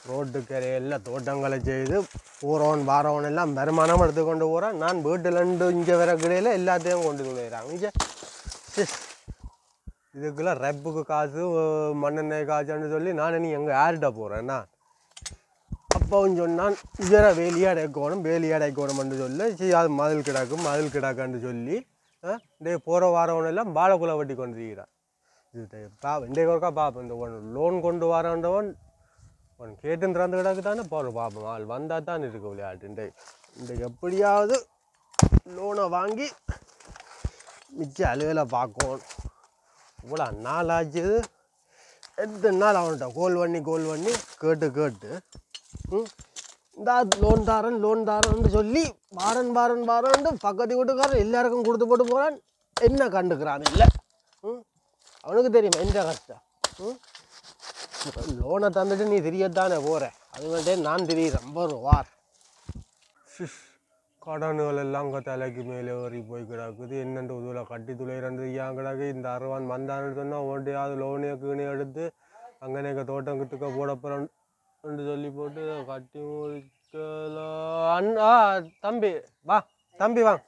ரோட்டுக்கரை எல்லாம் தோட்டங்களை செய்து போகிறவன் வாரவன் எல்லாம் வருமானம் எடுத்துக்கொண்டு போகிறான் நான் வீட்டிலண்டு இங்கே வர கிடையில எல்லாத்தையும் கொண்டு துளையிறாங்க இங்கே இதுக்கெல்லாம் ரெப்புக்கு காசு அஹ் மண்ணெண்ணெய் காசுன்னு சொல்லி நான் இனி எங்கே யார்கிட்ட போகிறேன் நான் அப்பவும் சொன்னான் இதர வேலியை அடைக்கணும் வேலியை அடைக்கணும்னு சொல்லி சரி அது மதில் கிடக்கும் மதில் கிடக்குன்னு சொல்லி டே போகிற வாரவன் எல்லாம் வாழைக்குலை வெட்டி கொண்டு இருக்கிறான் இது பா இன்றைக்கு ஒருக்கா பார்ப்போம் இந்த ஒன் லோன் கொண்டு வரன்றவன் ஒன் கேட்டுன்னு திறந்து கிடக்கு தானே போகிற பார்ப்போம் ஆள் வந்தால் தான் இருக்கு விளையாட்டு இன்றைக்கு இன்றைக்கு எப்படியாவது லோனை வாங்கி மிச்ச அலுவலை பார்க்கணும் இவ்வளோ நாள் ஆச்சு எத்தனை நாள் அவன்கிட்ட கோல் பண்ணி கோல் பண்ணி கேட்டு கேட்டு ம், இந்த லோன் தாரன் லோன் தாரன்னு சொல்லி வாரன் வாரன் வாரன்ட்டு பக்கத்து வீட்டுக்காரன் எல்லாருக்கும் கொடுத்து போட்டு போகிறான் என்ன கண்டுக்கிறான் இல்லை ம் அவனுக்கு தெரியும் எந்த கஷ்டம் ம் லோனை தந்துட்டு நீ தெரியத்தானே போகிற அதுங்கள்ட்டே நான் தெரியுறேன் ஒரு வார் கடன்கள் எல்லாம் அங்கே தலைக்கு மேலே ஏறி போய் கிடக்குது என்னென்று உதுவில் கட்டி துளையிறது ஏன் கிடக்கு இந்த அறுவான் வந்தான்னு சொன்னால் ஓட்டையாவது லோனே கீழே எடுத்து அங்கே தோட்டம் கித்துக்க போட போகிறோன்னு சொல்லி போட்டு கட்டி முடிக்கலாம் அண்ணா தம்பி வா தம்பி வாங்க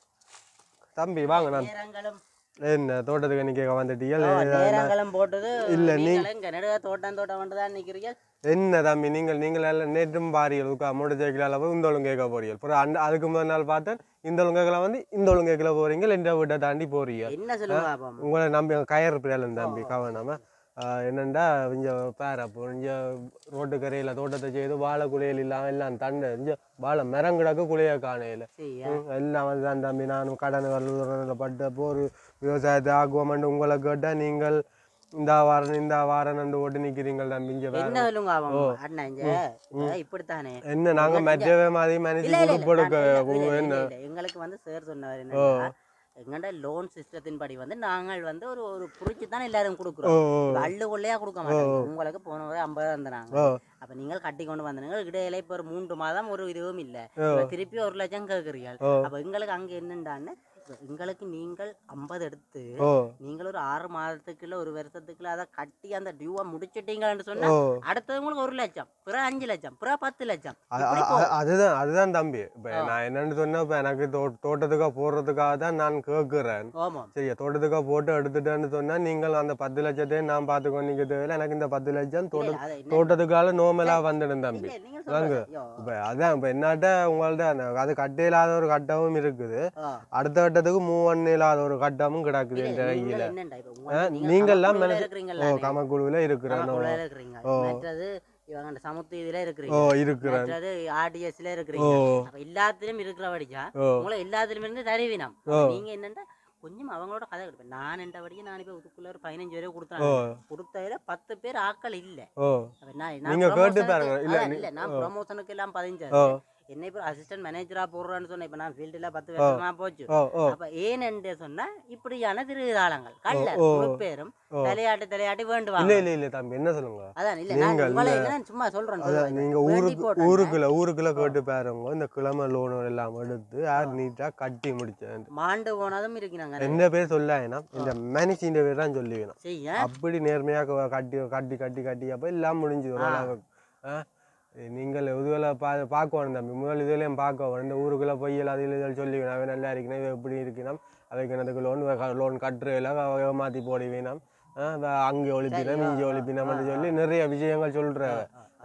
தம்பி வாங்க நான் நேரங்களும் என்ன தோட்டத்துக்கு நீ கேட்க வந்துட்டீங்க ஓ, நேரங்களும் போட்டது இல்ல, நீ- நீங்களும் இங்க நடுவே தோட்டம் தோட்டம் வந்துதான் நிக்கிறீங்க என்ன தம்பி நீங்கள் நீங்கள் எல்லாம் நேற்றும் பாரியல் உட்கா மூட்டை சைக்கிளால் போய் இந்த ஒழுங்கு கேட்க போறீங்க அப்புறம் அந்த அதுக்கு முதல் நாள் பார்த்தேன் இந்த ஒழுங்குகளை வந்து இந்த ஒழுங்கு கேட்கல போறீங்க இந்த வீட்டை தாண்டி போறீங்க என்ன சொல்லுங்க பாப்போம் உங்களை நம்பி கயர் பிள்ளைல தம்பி கவனமா ஆஹ் என்னண்டா இங்க பேர் அப்போ இங்க ரோட்டு கரையில தோட்டத்தை செய்து வாழை குலையல் இல்லாம எல்லாம் தண்டை இங்க வாழை மரம் கிடக்கு குலைய காணையில சரியா ம், எல்லாம் வந்து தான் தம்பி நானும் கடன் வல்லுறதுல பட்டப்போ ஒரு விவசாயத்தை ஆக்குவோம்னு உங்களை கேட்டால் நீங்கள் இந்த வாரம் இந்த வாரம் ஓட்டு நிற்கிறீங்கள் தம்பி இங்க வேற என்ன சொல்லுங்க பாப்போம் அண்ணா இங்க இங்க இப்படித்தானே என்ன நாங்க மற்றவே மாதிரி மனுஷி இல்ல, இல்ல, இல்ல, கொடுக்க நான் இல்ல, இல்ல, இல்ல, என்ன இல்ல, எங்களுக்கு வந்து சார் சொன்னவர் என்னன்னா எங்கள்ட லோன் சிஸ்டத்தின் படி வந்து நாங்கள் வந்து ஒரு ஒரு குறிச்சு தான் எல்லாரும் ஓ கொடுக்குறோம் ஓ, இப்ப அள்ளு கொள்ளையா கொடுக்க மாட்டோம் உங்களுக்கு போன முறை ஐம்பது தந்தாங்க ஓ அப்ப நீங்கள் கட்டி கொண்டு வந்தீங்க இடையில இப்ப ஒரு மூன்று மாதம் ஒரு இதுவும் இல்ல ஓ. இப்ப திருப்பி ஒரு லட்சம் கேட்குறீங்க ஓ. அப்ப எங்களுக்கு அங்க என்னண்டான்னு இப்ப எங்களுக்கு நீங்கள் ஐம்பது எடுத்து ஓ நீங்கள் ஒரு ஆறு மாதத்துக்குள்ள ஒரு வருஷத்துக்குள்ள அதை கட்டி அந்த டியூவை முடிச்சிட்டீங்கன்னு சொன்னா ஓ அடுத்தது உங்களுக்கு ஒரு லட்சம் பிற அஞ்சு லட்சம் பிற பத்து லட்சம் அ- இப்படி அ- போ- அ- அதுதான் அதுதான் தம்பி இப்போ நான் என்னன்னு சொன்னா இப்போ எனக்கு தோ தோட்டத்துக்காக போடுறதுக்காக தான் நான் கேட்குறேன் ஆமாம் சரியா தோட்டத்துக்காக போட்டு எடுத்துட்டேன்னு சொன்னா நீங்கள் அந்த பத்து லட்சத்தையும் நான் பார்த்துக்கோ நீங்க தேவையில்ல எனக்கு இந்த பத்து லட்சம் தோட்ட இல்ல, அது என்ன- தோட்டத்துக்காக நோமலா வந்துடும் தம்பி இல்ல, நீங்கள் வாங்க. சொல்றது, ஐயோ, இப்போ அதான் இப்போ என்னட்ட உங்கள்ட்ட அந்த அது கட்ட இல்லாத ஒரு கட்டமும் இருக்குது ஆ. அடுத்த கட்டத்துக்கு மூவ் இல்லாத ஒரு கட்டமும் கிடக்குது இல்ல, என்ற நீங்கள் கையில என்னண்டா, இப்ப ஆ, உங்களுக்கு நீங்க நீங்கெல்லாம் கமக்குள்ள மனசு- இருக்கிறீங்கல்ல, ஓ கமக்குழுவில் இருக்கிறேன் கமக்குள்ள இருக்கிறீங்க ஓ. மற்றது இவங்க அந்த சமுத்து இதுல ஓ இருக்கிறீங்க இருக்கிறேன் மற்றது ஆர்டிஎஸ்ல ஓ இருக்கிறீங்க அப்ப எல்லாத்துலயும் இருக்கிறபடியா ஓ உங்களை எல்லாத்துலயும் இருந்து தருவினம் ஓ. நீங்க என்னண்டா கொஞ்சம் அவங்களோட கதை கொடுப்பேன் நான் என்றபடியே நான் இப்ப இதுக்குள்ள ஒரு பதினஞ்சு பேரை ஓ கொடுத்தேன் கொடுத்ததுல பத்து பேர் ஆட்கள் இல்ல ஓ அப்ப நான் நீங்க நான் கேட்டு promotion-க்கு- பாருங்க. இல்ல, அதான் நீ- இல்ல நான் ஓ. ப்ரொமோஷனுக்கு எல்லாம் பதிஞ்சு ஓ என்னை இப்போ அசிஸ்டன்ட் மேனேஜரா போடுறேன்னு சொன்னேன் இப்ப நான் ஃபீல்டுல பத்து வருஷமா போச்சு ஓ ஓ அப்ப ஏன்னு சொன்னா இப்படியான திருவிழாளங்கள் கல்ல ஓ. முழு பேரும் ஓ. தலையாட்டு தலையாட்டி இல்ல வேண்டுவாங்க இல்ல இல்ல தம்பி என்ன சொல்லுங்க அதான் இல்ல நான் நீங்கள் உங்களை இல்ல. இல்ல நான் சும்மா சொல்றேன் அதான் சொல்றேன். நீங்க வேண்டி ஊருக்கு போட்டேன். ஊருக்குள்ள ஊருக்குள்ள கேட்டு பாருங்க இந்த கிழமை லோன் எல்லாம் எடுத்து யார் நீட்டா கட்டி முடிச்சேன் மாண்டு போனதும் இருக்கிறாங்க எந்த பேர் சொல்லாயினா இந்த மனுஷின் பேர் தான் சொல்லி வேணும் செய்ய அப்படி நேர்மையாக க- கட்டி கட்டி கட்டி கட்டி அப்போ எல்லாம் முடிஞ்சு ஒரு ஆ. அளவுக்கு. ஆ? நீங்கள் இதுவில் பா பார்க்கணும் தம்பி முதல் இதுலேயும் பார்க்கணும் இந்த ஊருக்குள்ளே பொய்யல் அது இதில் சொல்லி வேணும் அவன் நல்லா இருக்கணும் இவன் எப்படி இருக்கணும் அவைக்கு எனக்கு லோன் லோன் கட்டுறதில்ல ஏமாற்றி போடி வேணும் அங்கே ஒழிப்பினம் இங்கே ஒழிப்பினம்னு சொல்லி நிறைய விஷயங்கள் சொல்கிறாங்க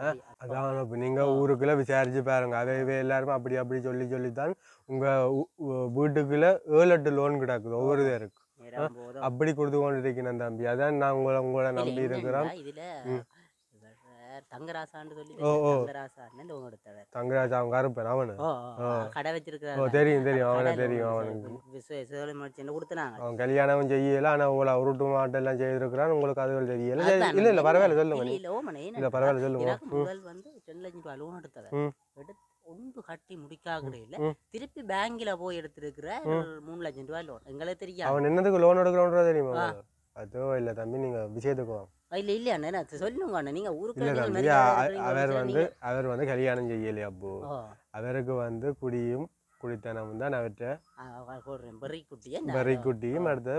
அதான் இப்போ நீங்கள் ஊருக்குள்ளே விசாரிச்சு பாருங்க அதை இவை எல்லாருமே அப்படி அப்படி சொல்லி சொல்லித்தான் உங்கள் வீட்டுக்குள்ளே ஏழு எட்டு லோன் கிடக்குது ஒவ்வொரு பேருக்கு நேரம் போதும். அப்படி கொடுத்து கொண்டு இருக்கணும் தம்பி அதான் நான் உங்களை உங்களை இல்ல, நம்பி இருக்கிறோம் என்னன்னா, இதுல இவர் தங்கராசான்னு சொல்லி ஓ, ஓ. தங்கராசான்னு இந்த உங்க எடுத்தவர் தங்கராஜ் அவன் கருப்பன் அவனு ஓ ஓ, கடை ஓ வச்சிருக்கிறாரு தெரியும் தெரியும் அவனை தெரியும் அவனுக்கு சிவலிமர்ச்சின்னு கொடுத்தனாங்க அவன் கல்யாணம் செய்யல ஆனால் உங்களை உருட்டு மாட்டெல்லாம் செய்திருக்கிறான் உங்களுக்கு அதுகள் தெரியல சரி, அதான் இல்ல இல்ல பரவாயில்ல சொல்லுங்க இல்ல, நீ இல்ல, ஓமனே, இல்ல என்னடா, பரவாயில்ல சொல்லுங்க எனக்கு முதல் வந்து ரெண்டு லட்சம் ரூபாய் லோன் எடுத்தவர் ம். எடுத்து ஒன்று கட்டி முடிக்காக இல்ல ம். திருப்பி பேங்க்ல போய் எடுத்திருக்கிற ஒரு மூணு லட்சம் ரூபாய் லோன் எங்களுக்கு தெரியாது அவன் என்னதுக்கு லோன் எடுக்கிறோன்றா தெரியுமா ஆ. உங்களுக்கு? அதோ இல்ல தம்பி நீங்க விஷயத்துக்கு வாங்க இல்ல இல்ல அண்ணே நான் சொல்லுங்க அண்ணே நீங்க ஊருக்கு இல்ல நீங்கள் தம்பி மரியாதை அ- இருக்கிறீங்க அவர் அப்படின்னு வந்து நீங்க- அவர் வந்து கல்யாணம் செய்யலையா அப்போ ஓ, அவருக்கு வந்து குடியும் குடித்தனம் தான் அவர்கிட்ட ஆ, ஆ, சொல்றேன் பெரிய குட்டியே வரி குட்டியும் அடுத்த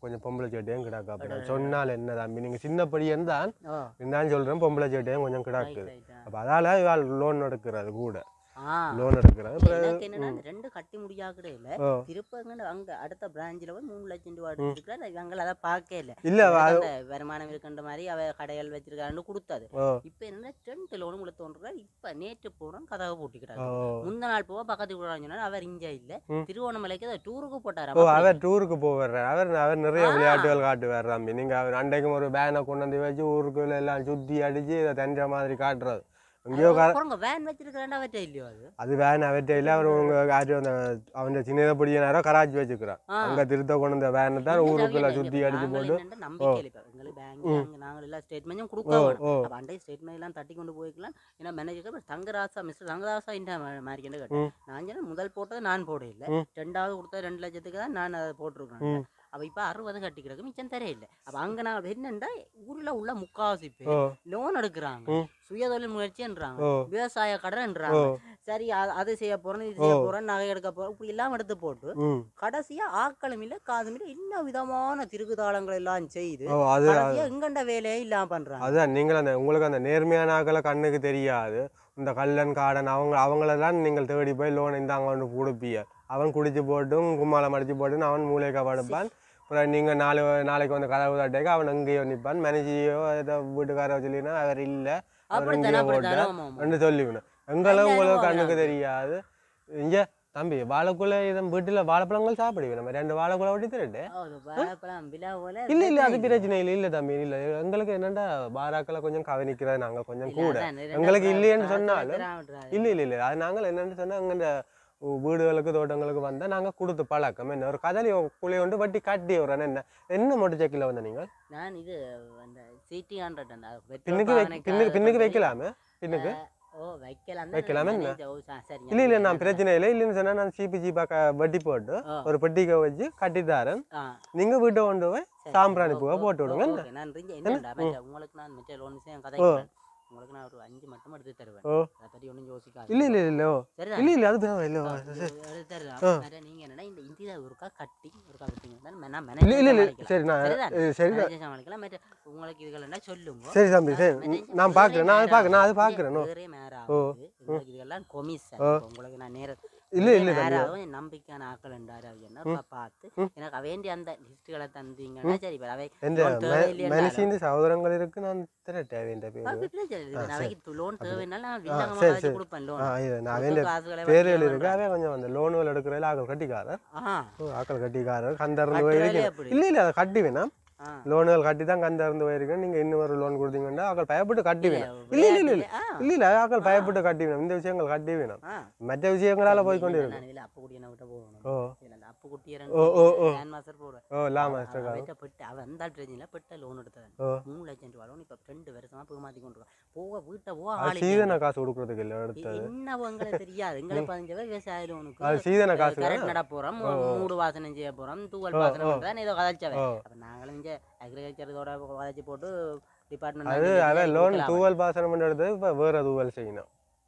கொஞ்சம் பொம்பளை சட்டையும் கிடாக்கு அப்புறம் சொன்னால் என்ன தம்பி நீங்கள் சின்ன பையன் தான் ஓ இருந்தாலும் சொல்கிறேன் பொம்பளை சட்டையும் கொஞ்சம் கிடாக்குது ரைட் அப்போ அதால் இவாள் லோன் எடுக்கிறது கூட ஆ லோன் எடுக்கிறது அப்புறம் எனக்கு என்னன்னா அந்த ரெண்டு கட்டி முடியாக்கடே இல்ல ஓ திருப்ப அங்க அங்க அடுத்த பிரான்ச்ல போய் மூணு லட்சம் ரூபா எடுத்துருக்காரு இவங்க அதை பார்க்கவே இல்ல இல்லை அந்த வருமானம் இருக்கின்ற மாதிரி அவ கடைகள் வச்சிருக்காருன்னு கொடுத்தது ஓ இப்ப என்ன டென்ட் லோனு உள்ள தோன்றுறாரு இப்ப நேற்று போறோம் கதவை ஓ பூட்டிக்கிறாரு முந்த நாள் போக பக்கத்து கூட சொன்னாரு அவர் இங்க இல்ல ம். திருவோணமலைக்கு ஏதோ டூருக்கு ஓ போட்டாரு அவர் டூருக்கு போவார் அவர் அவர் நிறைய ஆ. விளையாட்டுகள் காட்டுவார் தம்பி நீங்கள் அவர் அன்றைக்கும் ஒரு பேனை கொண்டு வந்து வச்சு ஊருக்குள்ள எல்லாம் சுற்றி அடித்து இதை தெரிஞ்ச மாதிரி காட்டுறது எங்கேயோ கா வேன் வச்சிருக்கிறேன் அவர்கிட்ட இல்லையோ அது அது வேன் அவர்கிட்ட இல்லை அவர் உங்க யாரும் அந்த அவன் சின்னதை நேரம் கராச்சி வச்சுக்கிறான் ஆ. அங்கே திருத்த கொண்டு வந்த வேனை தான் இந்த ஊருக்குள்ள ரவியில சுற்றி இங்க அடிச்சு நாங்கள் போட்டு என்னென்ன நம்பிக்கை இல்லை இப்ப எங்களுக்கு பேங்க் அங்க நாங்கள் எல்லாம் ஸ்டேட்மெண்ட்டும் ஓ கொடுக்க வேணும் ஓ அப்ப அண்டை ஸ்டேட்மெண்ட் எல்லாம் தட்டி கொண்டு போய்க்கலாம் ஏன்னா மேனேஜர் தங்கராசா மிஸ்டர் தங்கராசா இந்த மாதிரி கேட்டேன் ம். நான் சொன்னேன் முதல் போட்டது நான் போட இல்லை ம். ரெண்டாவது கொடுத்தது ரெண்டு லட்சத்துக்கு தான் நான் அதை போட்டிருக்கேன் ம். அப்ப இப்ப அறுபது கட்டி கிடக்கு மிச்சம் தர இல்லை அப்ப அங்க நான் என்னண்டா ஊர்ல உள்ள முக்காவாசி ஓ பேர் லோன் எடுக்கிறாங்க ம். சுயதொழில் முயற்சின்றாங்க ஓ விவசாய ஓ கடன்ன்றாங்க சரி அது- அது செய்ய போறேன் இது செய்ய போறேன் நகை எடுக்க போறேன் இப்படி எல்லாம் எடுத்து போட்டு ம் கடைசியா ஆக்களும் இல்ல காதும் இல்ல இன்னும் விதமான திருக்குதாளங்கள் எல்லாம் செய்து ஓ அது கடைசியா எங்கண்ட வேலையே இல்லாம பண்றாங்க அதுதான் நீங்கள் அந்த உங்களுக்கு அந்த நேர்மையான ஆக்களை கண்ணுக்கு தெரியாது இந்த கல்லன் காடன் அவங்க அவங்களெல்லாம் நீங்கள் தேடி போய் லோன் இந்தாங்க ஒன்று கொடுப்பீங்க அவன் குடிச்சு போட்டும் கும்மாளம் அடிச்சு போட்டுன்னு அவன் மூளைக்கா படுப்பான் அப்புறம் நீங்கள் நாலு நாளைக்கு வந்து கதவு தட்டேக்க அவன் எங்கேயோ நிற்பான் மேனேஜியோ ஏதோ வீட்டுக்காரோ சொல்லினா அவர் இல்லை அவர் அப்படித்தானே எங்கேயோ அப்படித்தானே போட்டார் ஆமா, ஆமா. என்று சொல்லிவிடும் எங்களை அந்த உங்களுக்கு அனுபவம் கண்ணுக்கு எனக்கு. தெரியாது இங்கே தம்பி வாழைக்குள்ள இதன் வீட்டில் வாழைப்பழங்கள் சாப்பிடுவேன் நம்ம ரெண்டு வாழைக்குள்ள ஒட்டி திருட்டு ஓ, இது வாழைப்பழம் விழா போல இல்ல இல்ல அது பிரச்சனை இல்லை இல்ல தம்பி இல்ல எங்களுக்கு என்னண்டா பாராக்களை கொஞ்சம் கவனிக்கிறது நாங்க கொஞ்சம் கூட எங்களுக்கு இல்லையேன்னு சொன்னாலும் இல்ல இல்ல இல்ல அது நாங்கள் என்னன்னு சொன்னா அங்க இந்த வீடுகளுக்கு தோட்டங்களுக்கு வந்தா நாங்க கொடுத்து பழக்கம் என்ன ஒரு கதலி குழி கொண்டு வட்டி கட்டி விடுறேன் என்ன என்ன மோட்டர் சைக்கிள் வந்த நீங்கள் நான் இது அந்த சிடி ஹண்ட்ரட் அந்த petrol பின்னுக்கு வை- வாகனக்காக பின்னுக்கு பின்னுக்கு கொண்டு வைக்கலாமே பின்னுக்கு ஓ வைக்கலாம் வைக்கலாமே என்ன? சரி இல்ல இல்ல நான் பிரச்சனை இல்லை இல்லைன்னு சொன்னா நான் சீப்பு சீப்பா க- வட்டி போட்டு ஆ. ஒரு பெட்டிக்க வச்சு கட்டி தரேன் ஆ நீங்க வீட்டை கொண்டு போய் சரி, சாம்பிராணி ஓ, பூவை ஓ, போட்டு ஓ, விடுங்க ஓகே, நான் ரிஞ்ச- என்னடா, மச்சா, உங்களுக்கு நான் மிச்ச loan விஷயம் கதை உங்களுக்கு நான் ஒரு அஞ்சு மட்டும் எடுத்து தருவேன் ஓ. அதை பத்தி ஒன்றும் யோசிக்காது இல்ல இல்ல இல்ல ஓ. சரிதான் இல்ல இல்ல அது தேவை இல்ல ஓ. எடுத்து தரலாம் ஆ. மற்ற நீங்க என்னன்னா இந்த இந்தியா ஒருக்கா கட்டி ஒருக்கா விட்டீங்கன்னா நான் இல்ல இல்ல இல்ல மேனேஜ் சரி நான் சரிதான். அஹ், சரி சமாளிக்கலாம் மற்ற உங்களுக்கு இதுகள் என்ன சொல்லுங்க சரி தம்பி சரி மற்ற நான் பார்க்குறேன் நான் அது பார்க்குறேன் நான் அது பார்க்குறேன் வேறே மேர ஆகுது உங்களுக்கு இதெல்லாம் கொமிஷன் உங்களுக்கு நான் நேர இல்ல இல்ல வேற தம்பி ஆகும், என் நம்பிக்கையான ஆக்கள் என்ன பார்த்து எனக்கு வேண்டிய அந்த லிஸ்ட்டுகளை தந்தீங்கன்னா சரி இப்ப அவை எந்த loan தேவையில்லையா மனுஷின் சகோதரங்கள் இருக்கு நான் திரட்டேன் என்ற பேரு அப்ப பிரச்சனை இல்லை. நாளைக்கு லோன் தேவைன்னாலும் நான் வில்லங்கமா சரி, வச்சு சரி. கொடுப்பேன் ஆ லோன் இது நான் அவன் காசுகளை பேர்கள் இருக்கு அவன் கொஞ்சம் அந்த லோனுகள் எடுக்கிறதுல ஆக்கள் கட்டிக்காரர் ஆ ஓ, ஆக்கள் கட்டிக்காரர் கந்தர்ந்து கட்டுறதுலே போயிருக்கேன் அப்படி. இல்ல இல்ல அதை கட்டி வேணாம் ஆ லோனுகள் கட்டி தான் கந்தர்ந்து போயிருக்கேன் நீங்க இன்னும் ஒரு லோன் கொடுத்தீங்கன்னா ஆக்கள் பயப்பட்டு கட்டி வேணும் இல்ல இல்ல இல்ல இல்ல ஆ இல்ல இல்ல ஆக்கள் பயப்பட்டு கட்டி வேணும் இந்த விஷயங்கள் கட்டி வேணும் ஆ மற்ற விஷயங்களால போய் கொண்டு இல்ல, இருக்கு நான் இதுல அப்பு குட்டியை விட்ட போகணும் ஓ இல்ல அந்த அப்பு குட்டியை ஓ, ஓ, ஓ. ரெண்டு மாசம் போடுவேன் ஓ லா மாஸ்டர் அவட்ட பெட்டு அவன் அந்த ட்ரெயினில் பெட்ட லோன் எடுத்தவன் ஓ மூணு லட்சம் ரூபா லோன் இப்போ ரெண்டு வருஷமா போய் மாற்றி கொண்டு இருக்கான். போக வீட்டை போக அது ஆளு சீதன காசு கொடுக்கறதுக்கு இல்லை இல்ல. எடுத்தது என்ன எங்களுக்கு தெரியாது எங்களுக்கு பதினஞ்சு ரூபாய் விவசாய அது லோனுக்கு சீதன காசு கரெக்ட் நட போறோம் மூடு வாசனம் செய்ய போறோம் தூவல் வாசனம் பண்றேன் ஏதோ கதைச்சவன் ஓ அப்ப நாங்களும் இங்க அக்ரிகல்ச்சர் இதோட கதைச்சு போட்டு அது டிபார்ட்மெண்ட் அவன் லோன் தூவல் பாசனம் பண்ணி எடுத்தது இப்போ வேற தூவல் செய்யணும்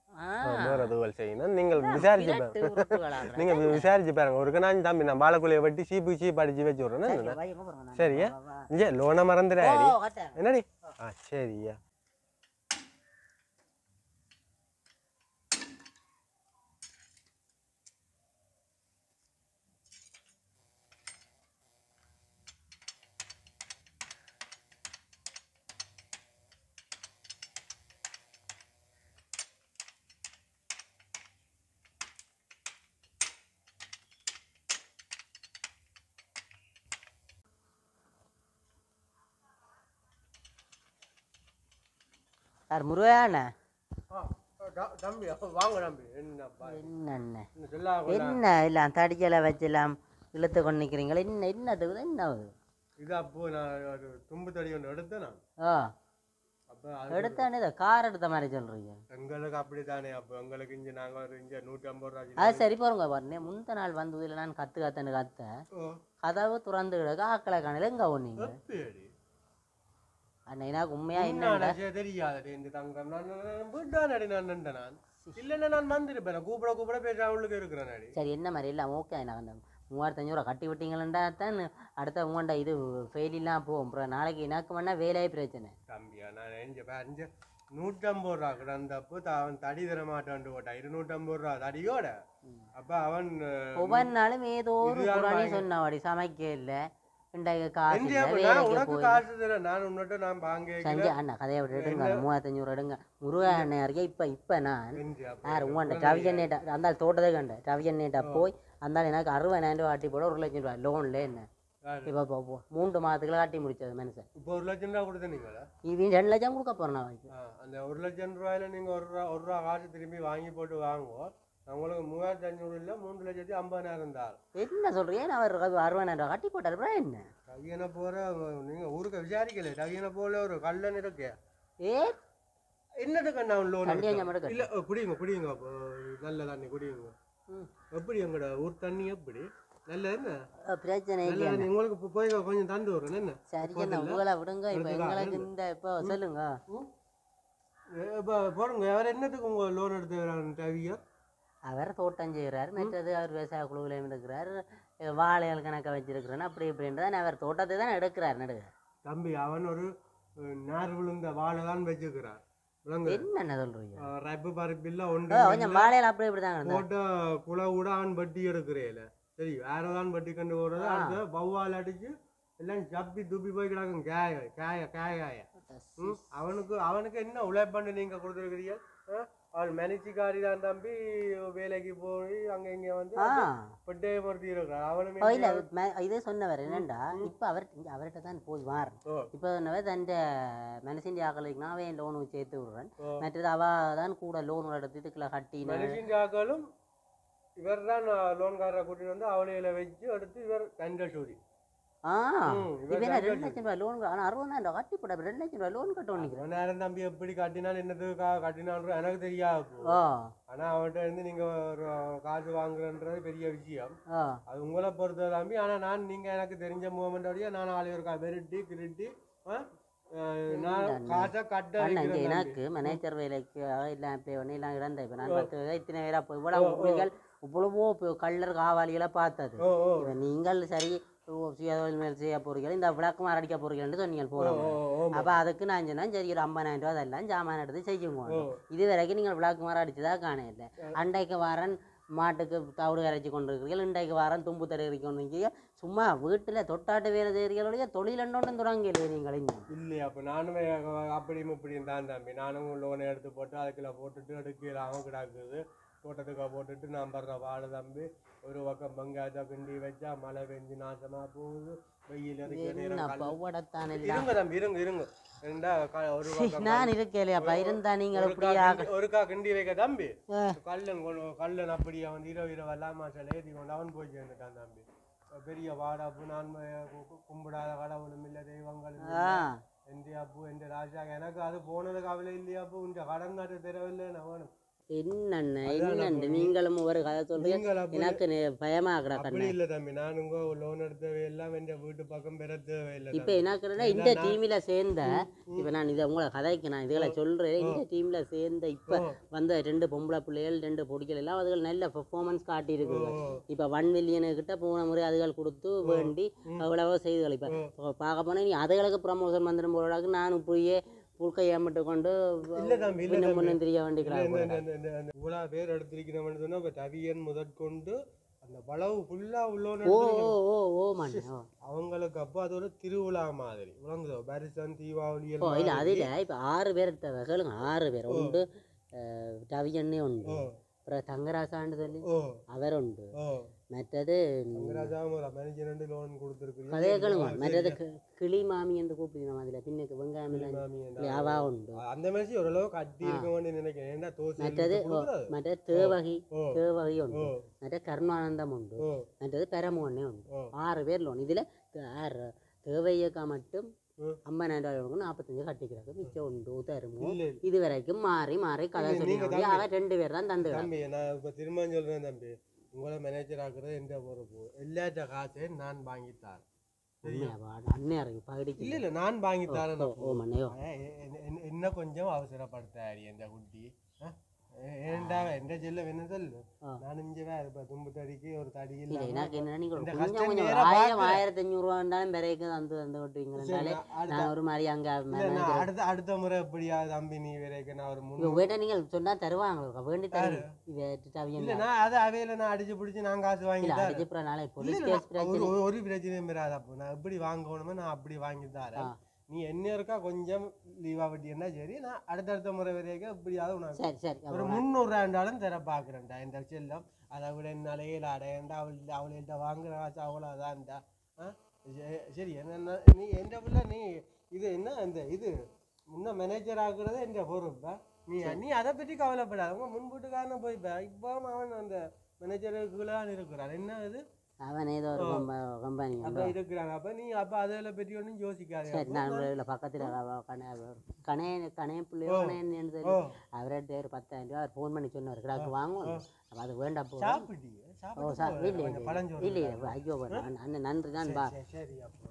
வேற தூவல் செய்யணும் நீங்கள் விசாரிச்சு பாருங்க நீங்க வி- விசாரிச்சு பாருங்க ஒரு நான் தம்பி நான் பாலக்குள்ளைய வெட்டி சீப்பு சீப்பு அடிச்சு வச்சு விட்றேன் என்ன சரியா இங்கே லோனை மறந்துடாடி என்னடி ஆ சரியா சார் முருகாண்ண தம்பி வாங்க தம்பி என்னப்பா என்னண்ணே என்ன சொல்லா என்ன இல்லை தடிச்சலை வச்செல்லாம் இழுத்து கொண்டு நிற்கிறீங்களா என்ன என்னத்துக்கு என்ன ஆகுது இது அப்போ நான் ஒரு தும்பு தடி ஒன்று எடுத்தேன் நான் ஓ அப்போ அது எடுத்தானே இதை கார் எடுத்த மாதிரி சொல்கிறீங்க எங்களுக்கு அப்படித்தானே அப்போ எங்களுக்கு இங்கே நாங்கள் ஒரு இங்கே நூற்றி ஐம்பது ரூபா அது சரி பாருங்க பாருங்க முந்த நாள் வந்து இல்லை நான் கற்று கத்தன்னு கத்தேன் ஓ கதவு திறந்து கிடக்கு ஆக்களை காணல எங்கே ஒன்றீங்க எப்படி அன்னைக்கு நான் உண்மையா என்ன என்னடா தெரியாது இந்த தங்கம் நான் வீட்டானடி நான் நின்றேன் நான் இல்லைன்னா நான் வந்திருப்பேன் கூப்பிட கூப்பிட பேச அவளுக்கு இருக்கிறேன் அடி சரி என்ன மாதிரி இல்லை ஓகே நான் அந்த மூவாயிரத்தி அஞ்சூறுவா கட்டி விட்டீங்களா தான் அடுத்த உங்கள்கிட்ட இது ஃபெயில் இல்லாமல் போகும் அப்புறம் நாளைக்கு எனக்கு வேணா வேலையே பிரச்சனை தம்பியா நான் நெஞ்ச அஞ்சு நூற்றம்பது ரூபா கிடந்தப்போ த- அவன் தடி தர மாட்டான்ட்டு போட்டான் இருநூற்றம்பது ரூபா தடியோட அப்ப அவன் அஹ், ஒவ்வொரு நாளும் ஏதோ ஒரு இதுதான் புறாணி வாங்கி- சொன்னவாடி சமைக்க இல்லை இன்றைக்கு காசு எந்த இல்லை அப்ப நான் வேலைக்கு உனக்கு போய் காசு தரேன் நான் உன்னிட்ட நான் வாங்க சஞ்சய் அண்ணா கதையை விட்டு எடுங்க மூவாயிரத்தி அஞ்சூறு எடுங்க முருகா அண்ணன் அறிக்கை இப்போ இப்போ நான் யார் உங்கள்கிட்ட ரவியண்ணேட்டா அந்த ஆள் தோட்டத்தை கண்டேன் ரவியண்ணேட்டா போய் அந்த ஆள் எனக்கு அறுபதாயிரம் ரூபா கட்டி போட ஒரு லட்சம் ரூபா லோன்ல என்ன இப்போ இப்போ இப்போ மூன்று மாதத்துக்குள்ள கட்டி முடிச்சது மனுஷன் இப்போ ஒரு லட்சம் ரூபா கொடுத்த நீங்களா இவன் ரெண்டு லட்சம் கொடுக்க போறேன் நான் ஆ, அந்த ஒரு லட்சம் ரூபாயில நீங்க ஒரு ரூபா ஒரு ரூபா காசு திரும்பி வாங்கி போட்டு வாங்குவோம் நான் உங்களுக்கு மூவாயிரத்தி அஞ்சூறு இல்லை மூன்று லட்சத்தி ஐம்பதாயிரம் தான் என்ன சொல்றீங்க நான் ஒரு அறுபதாயிரம் ரூபா கட்டி போட்டார் அப்புறம் என்ன டவியனை போற நீங்க ஊருக்கு விசாரிக்கல டவியனை போல ஒரு கல்லன் இருக்கு ஏ என்னதுக்கு நான் லோன் தண்ணி கொஞ்சம் மட்டும் இல்ல அஹ், குடிங்க குடிங்க அப்போ நல்ல தண்ணி குடிங்க ம். எப்படி எங்கட ஊர் தண்ணி எப்படி நல்ல என்ன அஹ் பிரச்சனை நல்ல இல்லையா தண்ணி உங்களுக்கு இப்போ போய் கொஞ்சம் தந்து வரேன் என்ன சரி என்ன உங்களை விடுங்க இப்போ எங்களுக்கு இந்த இப்போ சொல்லுங்க இப்போ போடுங்க வேற என்னத்துக்கு உங்க லோன் எடுத்து டவியா அவர் தோட்டம் செய்கிறார் மற்றது அவர் விவசாய குழுவிலையும் இருக்கிறார் அஹ் வாழைகள் கணக்க வச்சிருக்கிறேன்னு அப்படி இப்படின்றதான் அவர் தோட்டத்தை தான் எடுக்கிறார் நடுக தம்பி அவன் ஒரு அஹ், நார் விழுந்த வாழை தான் வச்சுக்கிறார் விளங்கு என்னென்ன சொல்றீங்க அஹ், ரப்பு பருப்பில்ல ஓ, ஒன்று கொஞ்சம் வாழைகள் அப்படி இப்படி தான் கிடந்தா போட்ட குலை கூட அவன் வட்டி எடுக்கிறேல சரி வேறதான் வட்டி கண்டு போடுறது அந்த வௌவால் அடிச்சு எல்லாம் சப்பி துப்பி போய் கிடக்கும் காய காய காய காய ம், அவனுக்கு அவனுக்கு என்ன உழைப்பண்டு நீங்க கொடுத்துருக்கிறீங்க அவன் மெனிச்சிக்காரி தான் தம்பி வேலைக்கு போய் அங்க இங்க வந்து ஆ பட்டே பொருத்தி இருக்கிறான் அவனுமே ஓ, இல்ல ம- இதே சொன்னவர் என்னண்டா இப்ப அவர் இங்க அவர்கிட்ட தான் போய் மாறணும் ஓ. இப்ப சொன்னவர் தன் மனசின் ஆக்களுக்கு நான் அவன் லோன் சேர்த்து விடுறேன் ஓ. மற்றது அவ தான் கூட லோன் எடுத்து இதுக்குள்ள கட்டின மனுஷிஞ்சாக்களும் இவர் தான் லோன்காரரை கூட்டிட்டு வந்து அவளையில வச்சு எடுத்து இவர் தண்டசூரி ஆ ம், இவர் இப்ப என்ன தான் ரெண்டு லட்சம் ரூபாய் லோன் ஆனா அறுபதாயிரம் ரூபாய் கட்டி போட ரெண்டு லட்சம் ரூபாய் லோன் கட்டணும் நினைக்கிறேன் அவன் நேரம் தம்பி எப்படி கட்டினாலும் என்னத்துக்கு கட்டினாலும் எனக்கு தெரியாது ஓ ஆனா அவன்கிட்ட இருந்து நீங்க ஒரு காசு வாங்குறன்றது பெரிய விஷயம் ஓ அது உங்களை பொறுத்த தம்பி ஆனா நான் நீங்க எனக்கு தெரிஞ்ச மூமெண்ட் வழியா நான் ஆளு இருக்கா வெருட்டி கிருட்டி ஆ, அஹ், நான் காசை கட்ட அண்ணா இங்க வைக்கிறேன் தம்பி. எனக்கு மேனேஜர் வேலைக்கு எல்லாம் அப்ளை பண்ணி எல்லாம் இழந்தேன் இப்போ நான் பத்து பேர் இத்தனை பேரா போய் இவ்வளவு புலிகள் இவ்வளவோ இப்போ கள்ளர் காவாளிகளை பார்த்தது ஓ ஓ இப்ப நீங்கள் சரி ஓ, சுயதொழில் மேல் செய்ய போறீர்கள் இந்த விளக்குமாறு அடிக்க போறீங்கன்னு சொன்னீங்க ஓ போறோம் ஓ ஓ அப்ப அதுக்கு நான் சொன்னேன் சரி ஒரு ஐம்பதாயிரம் ரூபா அதெல்லாம் ஜாமான் எடுத்து செய்யுங்க ஓ. இது வரைக்கும் நீங்கள் விளக்குமாறு அடிச்சதா காண இல்லை அண்டைக்கு வாரன் மாட்டுக்கு தவிடு இறைச்சி கொண்டு இருக்கிறீர்கள் இன்றைக்கு வாரம் தும்பு தருகிறி கொண்டு இருக்கிறீங்க சும்மா வீட்டுல தொட்டாட்டு வேலை செய்கிறீங்களுடைய தொழில் ஒன்றும் தொடங்கல நீங்கள் இன்னும் இல்லையா அப்ப நானுமே அப்படியும் இப்படியும் தான் தம்பி நானும் லோனை எடுத்து போட்டு அதுக்குள்ள போட்டுட்டு எடுக்கலாம் கிடாக்குது தோட்டத்துக்கு போட்டுட்டு நான் படுற வாழை தம்பி ஒரு பக்கம் பங்காச்சா கிண்டி வச்சா மழை பெஞ்சு நாசமா போகுது வெயில் இருக்கிற என்ன நேரம் கல்- பவ்வடத்தான் எல்லாம் இருங்க தம்பி இருங்க இருங்க ரெண்டா க- ஒரு பக்கம் நான் இருக்கலையாப்பா இருந்தா நீங்கள் ஒருக்கா இப்படியா கிண்டி- ஒருக்கா கிண்டி வைக்க தம்பி ஆ. கல்லன் கொண்டு கல்லன் அப்படியே வந்து இரவு இரவு எல்லாம் மாசம் ஏற்றி கொண்டு அவன் போய் சேர்ந்துட்டான் தம்பி பெரிய வாடாப்பு நான் கு- கு- கும்பிடாத கடவுளும் இல்லை தெய்வங்களும் இல்லை. ஆ எந்த அப்பு எந்த ராஜா எனக்கு அது போனது கவலை இல்லையா அப்போ இந்த கடன் காட்டு தெரியவில்லை நான் வேணும் என்னண்ணே அதான் என்னண்டு நீங்களும் ஒரு கதை சொல்றீங்க நீங்கள் அப்படி எனக்கு நே- பயமா கிடக்கண்ணே அப்படி இல்லை தம்பி நான் உங்க லோன் எடுத்தவை எல்லாம் எந்த வீட்டு பக்கம் பெற தேவையில்லை இப்ப தம்பி. என்ன கேட்டா இந்த டீம்ல சேர்ந்த இப்ப நான் இதை உங்களை கதைக்கு நான் இதுகளை சொல்றேன் இந்த டீம்ல சேர்ந்த இப்ப வந்த ரெண்டு பொம்பளை பிள்ளைகள் ரெண்டு பொடிகள் எல்லாம் அதுகள் நல்ல பெர்ஃபார்மன்ஸ் காட்டி இருக்குங்க ஓ, இப்ப ஒன் மில்லியனு கிட்ட போன முறை அதுகள் கொடுத்து வேண்டி அவ்வளவோ செய்துகள் இப்ப இப்ப பார்க்க போனா நீ அதுகளுக்கு ப்ரமோஷன் வந்துடும் போறாக்கு நான் இப்படியே புல்கை ஏமிட்டு கொண்டு இல்ல தம்பி இல்ல பின்னும் தம்பி முன்னும் தெரிய இல்ல, வேண்டிக்கிறாங்க இந்த- இந்த- இந்த- இந்த- இந்த இவ்வளவு பேர் எடுத்திருக்கிறவன் சொன்னா இப்ப தவியன் முதற்கொண்டு அந்த வளவு ஃபுல்லா உள்ளோன்னு ஓ எடுத்திருக்கணும். ஓ ஓ ஓ மண்ணே ஓ அவங்களுக்கு அப்போ அது ஒரு திருவிழா மாதிரி விளங்குதோ பாரிசன் தீபாவளி ஓ எல்லாம் இல்ல அதுல இப்ப ஆறு பேர் இருக்க கேளுங்க ஆறு பேர் உண்டு அஹ், ரவியண்ணே உண்டு ஓ அப்புறம் தங்கராசான்னு சொல்லி ஓ அவர் உண்டு ஓ மற்றது தங்கராஜாவும் ஒரு மேனேஜர் ரெண்டு லோன் கொடுத்துருக்குறீங்க கதையை கேளுங்க மற்றது கி- கிளி மாமி என்று கூப்பிடுங்க அதுல பின்னுக்கு வெங்காயம் எல்லாம் மாமி என்ன? இல்ல, அவா உண்டு அந்த மாதிரி ஓரளவு கட்டி இருக்க வேண்டிய நினைக்கிறேன் ஏன்னா தோசை மற்றது எடுத்து கொடுக்குறது. மற்றது தேவகி ஓ தேவகி உண்டு ஓ மற்ற கருணானந்தம் உண்டு ஓ மற்றது பெரமோன்னே உண்டு ஓ ஆறு பேர் லோன் இதுல த- ஆறு தேவையக்கா மட்டும் ம். ஐம்பதாயிரம் ரூபாய் கொடுக்கும் நாற்பத்தஞ்சு கட்டிக்கிறாங்க மிச்சம் உண்டு தருமோ இல்ல இது வரைக்கும் மாறி மாறி கதை இல்ல, நீங்க சொல்லி அவ ரெண்டு பேர் தான் தந்து தம்பி நான் இப்ப திரும்ப சொல்றேன் தம்பி உங்களை மேனேஜர் ஆக்குறது எந்த பொறுப்பு எல்லாத்த காசையும் நான் வாங்கித்தார் அண்ணே இறங்கி பகடிக்கு இல்ல இல்ல நான் வாங்கித்தாரேன் ஓ மண்ணையோ என்ன கொஞ்சம் அவசரப்படுத்தாடி இந்த குட்டி ஆ? ஏன்டா எந்த செல்ல என்ன சொல்லு ஆ. நான் இங்க வேற இப்ப தும்பு தடிக்கு ஒரு தடி இல்லை இல்ல எனக்கு என்ன நீங்கள் இந்த கொஞ்சம் கஷ்டம் கொஞ்சம் நேரா ஆயிரம் பார்க்கிறேன். ஆயிரத்தி அஞ்சூறுவா இருந்தாலும் பிறகு வந்து வந்து விட்டுவீங்கனாலே நான் ஒரு மாதிரி அங்கே நான் அடுத்த அடுத்த முறை எப்படியா தம்பி நீ வேறக்கு நான் ஒரு இப்போ முன்னூறு வேட்ட நீங்கள் சொன்னா தருவாங்க வேண்டி தரு இதை இல்ல நான் அதை அவையில நான் அடிச்சு பிடிச்சு நான் காசு வாங்கி இல்லை தரேன் அடிச்சு அப்புறம் நாளை இல்ல, போலீஸ் இல்ல, கேஸ் நான் ஒரு பிரச்சனை ஒரு- ஒரு பிரச்சனையும் வராது அப்போ நான் எப்படி வாங்கணுமோ நான் அப்படி வாங்கி தரேன் ஆ. நீ என்ன இருக்கா கொஞ்சம் லீவா வட்டின்னா சரி நான் அடுத்தடுத்த முறை வரைக்கும் எப்படியாவது உனக்கு சரி சரி ஒரு முந்நூறு ரெண்டாலும் தர பாக்குறேன்டா இந்த செல்லம் அதை விட என்னால ஏழாடேன்டா அவள் அவள்கிட்ட வாங்குற காசு அவ்வளோதான்டா ஆ சரி- சரி என்ன நீ எந்த பிள்ளை நீ இது என்ன இந்த இது முன்ன மேனேஜர் ஆகுறது எந்த பொறுப்பா நீ நீ அதை பற்றி கவலைப்படாத உங்க முன்புட்டுக்காரன போய்ப்பா இப்போ அவன் அந்த மேனேஜருக்குள்ள தான் இருக்கிறான் என்ன இது அவன் ஏதோ ஒரு கம்பெனி அப்ப இருக்கிறாங்க அப்ப நீ அப்ப அதில் பற்றி ஒன்றும் யோசிக்காத சரி நான் இல்லை பக்கத்தில் கணே கணே கணே பிள்ளையோ கணேன்னு ஓ தெரியும் அவர்கிட்ட ஒரு பத்தாயிரம் ரூபா ஃபோன் பண்ணி சொன்னார் கிடாக்கு வாங்குவோம் அப்ப அது வேண்டாம் போ சாப்பிட்டியே ஓ சாப்பிட்டு சார் போ. இல்லை கொஞ்சம் பழஞ்சோறு இல்லை இல்லை ஐயோ அண்ணன் அண்ணன் நன்றி தான் பா சரி, சரி அப்போ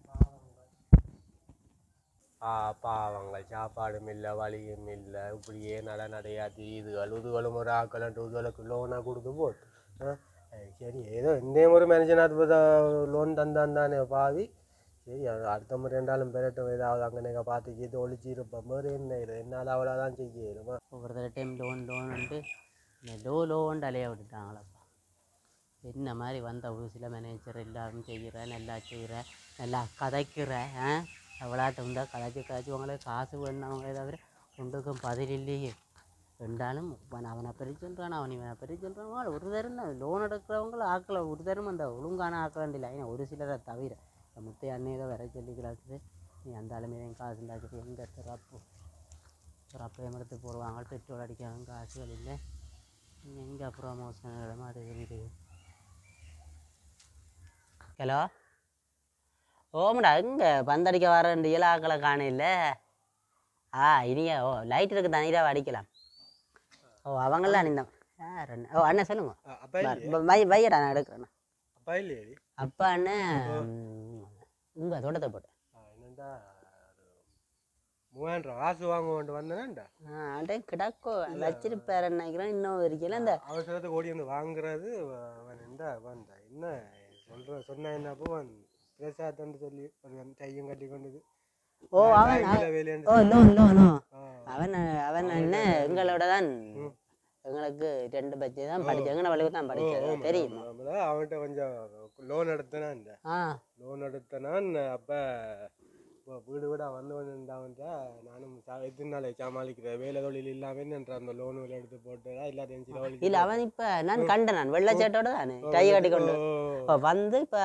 ஆ பாவங்கள் சாப்பாடும் இல்லை வழியும் இல்லை இப்படியே நட நடையாத்தி இதுகள் இதுகளும் ஒரு ஆக்கலன்ட்டு இதுகளுக்கு லோனாக கொடுத்து போட்டு ஆ, அஹ் சரி ஏதோ இந்த ஒரு மேனேஜனாக லோன் தந்தான் தானே பாவி சரி அது அடுத்த முறை ரெண்டாலும் பெறட்டும் ஏதாவது அங்கே பார்த்து கீத்து ஒழிச்சு இருப்போம் வேறு என்ன இது என்னால் அவ்வளோதான் செய்யணுமா ஒவ்வொரு டைம் லோன் லோன்ட்டு இந்த லோ லோன் அலைய விட்டுட்டாங்களப்பா என்ன மாதிரி வந்த புதுசில் மேனேஜர் எல்லாரும் செய்கிற நல்லா செய்கிற நல்லா கதைக்கிற ஆ எவ்வளாட்டம் இருந்தால் கதைச்சி கதைச்சி உங்களே காசு வேணுனவங்களே தவிர ஒன்றுக்கும் பதில் இல்லையே ரெண்டாலும் அவன் அவனை பெரிய சொல்கிறான் அவன் இவனை பெரிய சொல்கிறான் ஒரு தரம் லோன் எடுக்கிறவங்கள ஆக்களை ஒரு தரம் அந்த ஒழுங்கான ஆக்க வேண்டியில்லை ஏன்னா ஒரு சிலரை தவிர இந்த முத்தைய அண்ணே தான் வர சொல்லி கிடக்குது நீ அந்த ஆளுமே காசு இல்லாச்சு எங்கே திறப்பு திறப்பையும் எடுத்து போடுவாங்க பெட்ரோல் அடிக்காம காசுகள் இல்லை எங்கே ப்ரொமோஷன் இடமா அது இருக்குது ஹலோ ஓமடா எங்கே பந்தடிக்க வர ரெண்டு இலாக்களை காணையில் ஆ இனிய ஓ லைட் இருக்கு தனியாக அடிக்கலாம் ஓ அவங்களாம் அணிந்தான் யார் அண்ணன் ஓ அண்ணன் சொல்லுங்க அப்பா ப- வை வையடா நான் எடுக்கிறேன் அப்பா இல்லையே அப்பா அண்ணன் உங்கள் தோட்டத்தை போட்டு என்னண்டா மூவாயிரம் ரூபா காசு வாங்க கொண்டு வந்தேன்டா ஆ அடே கிடக்கோ வச்சிருப்பாரு நினைக்கிறேன் இன்னும் இருக்கல இந்த அவசரத்துக்கு ஓடி வந்து வாங்குறது அவன் என்ன வந்தா என்ன சொல்ற சொன்ன என்னப்போ அவன் பிரசாத்தன்னு சொல்லி ஒரு கையும் கட்டி கொண்டது ஓ அவன் கையில வேலையாண்டு ஓ லோ லோ லோ ஆ. அவன் அவன் என்ன எங்களோட தான் எங்களுக்கு ரெண்டு பட்சை தான் படிச்சது எங்களை வழிக்கு தான் படிச்சது தெரியுமா நம்மள அவன்கிட்ட கொஞ்சம் லோன் எடுத்தனான் ஆ லோன் எடுத்தனான் அப்போ இப்போ வீடு வீடா வந்து வந்துட்டாவன்ட்ட நானும் சா- எத்தனை நாளை சமாளிக்கிறேன் வேலை தொழில் இல்லாமல் என்ற அந்த லோன் எடுத்து போட்டு எல்லாத்தையும் சில இல்ல அவன் இப்ப நான் கண்டேன் நான் வெள்ளச்சேட்டோட தானே கை கட்டி கொண்டு இப்போ வந்து இப்ப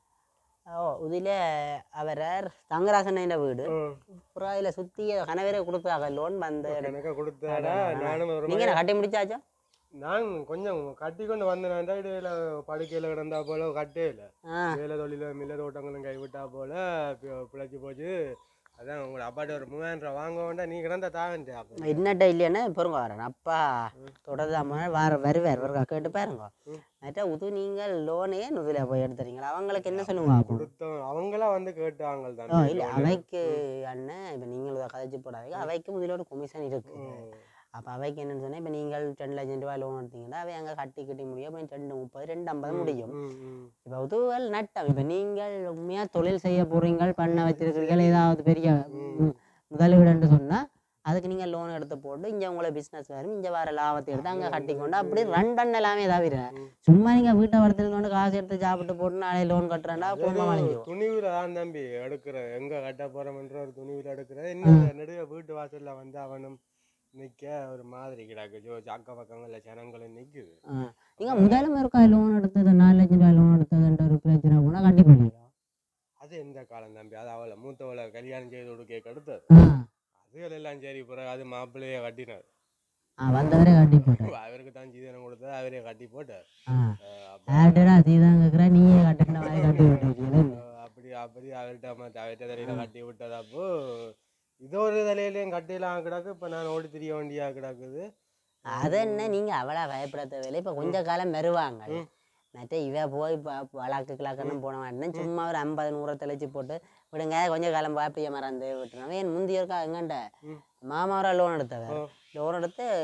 ஓ இதுல அவரர் தங்கராசன் வீடு அப்புறம் இதுல சுத்தி கணவரே கொடுப்பாங்க லோன் வந்து எனக்கு கொடுத்தாடா நானும் ஒரு நீங்க என்ன கட்டி முடிச்சாச்சா நான் கொஞ்சம் கட்டி கொண்டு வந்தேன்டா இடையில படுக்கையில கிடந்தா போல கட்டே இல்லை ஆ வேலை தொழில மில்ல தோட்டங்களும் கைவிட்டா போல பி- பிழைச்சு போச்சு அதான் உங்களோட அப்பாட்ட ஒரு மூவாயிரம் ரூபா வாங்க வேண்டாம் நீ கிடந்தா தாவன்ட்டு அப்போ என்னட்ட இல்லைன்னா பொறுங்க வரேன் அப்பா தொடர்ந்து வார வருவார் ஒரு கேட்டு பாருங்க மற்ற உது நீங்கள் லோனே இதில் போய் எடுத்துறீங்களா அவங்களுக்கு என்ன சொல்லுங்க அப்போ கொடுத்தோம் அவங்களா வந்து கேட்டாங்க ஓ தான் இல்லை அவைக்கு அண்ணன் இப்போ நீங்கள் இதை கதைச்சு போடாதீங்க அவைக்கு முதலோட கமிஷன் இருக்கு அப்போ அவைக்கு என்னன்னு சொன்னால் இப்போ நீங்கள் ரெண்டு லட்சம் ரூபாய் லோன் எடுத்தீங்கன்னா அவை அங்கே கட்டி கட்டி முடியும் அப்புறம் ரெண்டு முப்பது ரெண்டு ஐம்பது முடியும் இப்போ உதவுகள் நட்டம் இப்போ நீங்கள் உண்மையாக தொழில் செய்ய போறீங்க பண்ண வச்சிருக்கிறீர்கள் ஏதாவது பெரிய ம், முதலீடுன்னு சொன்னால் அதுக்கு நீங்கள் லோன் எடுத்து போட்டு இங்கே உங்களை பிஸ்னஸ் வரும் இங்கே வர லாபத்தை எடுத்து அங்கே கட்டிக்கொண்டு அப்படி ரன் பண்ணலாமே தவிர சும்மா நீங்கள் வீட்டை வளர்த்துட்டு கொண்டு காசு எடுத்து சாப்பிட்டு போட்டு நாளை லோன் கட்டுறேன்டா குடும்பம் அழிஞ்சிடும் துணிவுல தான் தம்பி எடுக்கிற எங்க கட்ட போறோம்ன்ற ஒரு துணிவுல எடுக்கிற இன்னும் நடுவே வீட்டு வாசல்ல வந்து அவனும் நிக்க ஒரு மாதிரி கிடக்கு ஜோ அக்க பக்கங்கள்ல ஜனங்களும் நிக்குது நீங்கள் முதல்ல இருக்கா லோன் எடுத்தது நாலு லட்சம் ரூபாய் லோன் எடுத்ததுன்ற ஒரு பிரச்சனை போனால் கட்டி பண்ணிடும் அது எந்த காலம் தம்பி அது அவளை மூத்தவளை கல்யாணம் செய்து கொடுக்க அடுத்தது அதுகள் எல்லாம் சரி பிறகு அது மாப்பிள்ளையே கட்டினார் ஆ வந்தவரே கட்டி போட்டேன் அவருக்கு தான் ஜீதனம் கொடுத்தது அவரே கட்டி போட்டார் ஆ அஹ் அப்ப யார்கிட்டடா சீதான் கேட்குறா நீயே கட்டின மாதிரி கட்டி விட்டுருக்கீங்களே அஹ் அப்படி அப்படி அவர்கிட்ட மத்த அவர்கிட்ட தலையில கட்டி விட்டதப்போ இதோ ஒரு தலையிலையும் கட்டிலாம் கிடக்கு இப்ப நான் ஓடி திரிய வேண்டியா கிடக்குது அது என்ன நீங்க அவளா பயப்பட தேவையில்லை இப்ப கொஞ்ச காலம் வருவாங்க மற்ற இவ போய் இப்போ வழக்கு கிழக்குன்னு போன மாட்டேன் சும்மா ஒரு ஐம்பது நூறை தெளிச்சு போட்டு விடுங்க கொஞ்ச காலம் பாப்பிய மறந்து விட்டுருவோம் ஏன் முந்தைய இருக்கா எங்கண்ட மாமாவரா லோன் எடுத்தவர் லோன் எடுத்து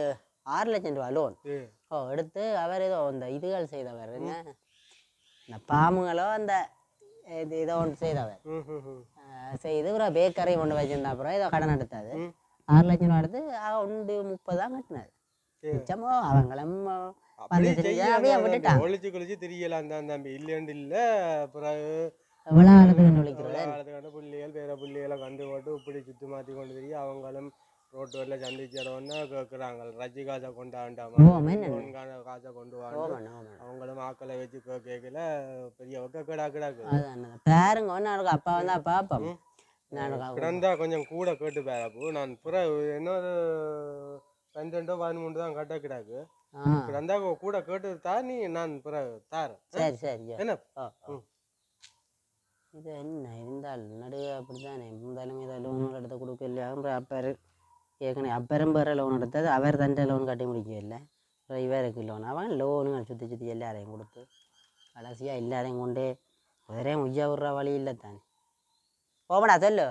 ஆறு லட்சம் ரூபா லோன் ஏ ஓ எடுத்து அவர் ஏதோ இந்த இதுகள் செய்தவர் என்ன இந்த பாம்புகளோ அந்த இது ஏதோ ஒன்று செய்தவர் ம் ம் ம் அஹ் செய்து ஒரு பேக்கரி கொண்டு வச்சிருந்தா அப்புறம் ஏதோ கடன் எடுத்தாது ம். ஆறு லட்சம் ரூபா எடுத்து ஆக ஒன்று முப்பது தான் கட்டினாரு சரி. மிச்சமோ அவங்களும் அப்படி வந்து தெரிஞ்சா அப்படியே விட்டுட்டான் ஒழிச்சு கொழிச்சு தெரியலாம் தான் தம்பி இல்லைன்னு இல்ல பிறகு எவ்வளோ காலத்துக்கு ஒழிக்கிறது காலத்துக்கான புள்ளிகள் வேற புள்ளிகளை கண்டு போட்டு இப்படி சுத்தி மாத்தி கொண்டு தெரிய அவங்களும் ரோட்டு வரல சந்திச்சிடவுன்னா கேட்குறாங்க ரஜி காசை கொண்டாண்டாமா ஓ, என்ன? லோன் கா- காசை கொண்டு வாங்க ஓமன் ஓமன் அவங்களும் ஆக்களை வச்சு கே- கேட்கல பெரிய வக்க கிடா கிடாக்கு அதான் பேருங்க ஒன்று எனக்கு அப்பா வந்தா பார்ப்போம் ம். நான் கிடந்தா கொஞ்சம் கூட கேட்டு பேரப்பு நான் பிறகு இன்னொரு பன்னெண்டோ பதிமூணு தான் கட்ட கிடாக்கு ஆ கிடந்தா கூட கேட்டு தான் நீ நான் பிறகு தாரேன் சரி சரி என்ன ஓ ஓ. ம். இது என்ன இருந்தால் நடுக அப்படித்தானே இருந்தாலும் இதை லோன் எடுத்து கொடுக்கலையா அப்புறம் அப்பர் ஏற்கனவே அப்பரும் பேர லோன் எடுத்தது அவர் தண்டை லோன் கட்டி முடிக்கவில்லை அப்புறம் இவருக்கு லோன் அவன் லோனுங்க சுற்றி சுற்றி எல்லாரையும் கொடுத்து கடைசியாக எல்லாரையும் கொண்டே ஒரே முய்யா விடுற வழி இல்லை தானே ஓமடா சொல்லு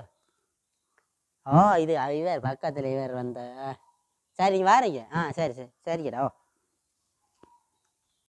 ஓ இது இவர் பக்கத்தில் இவர் வந்த ஆ. சரி வாரீங்க ஆ சரி சரி சரிங்கடா ஓ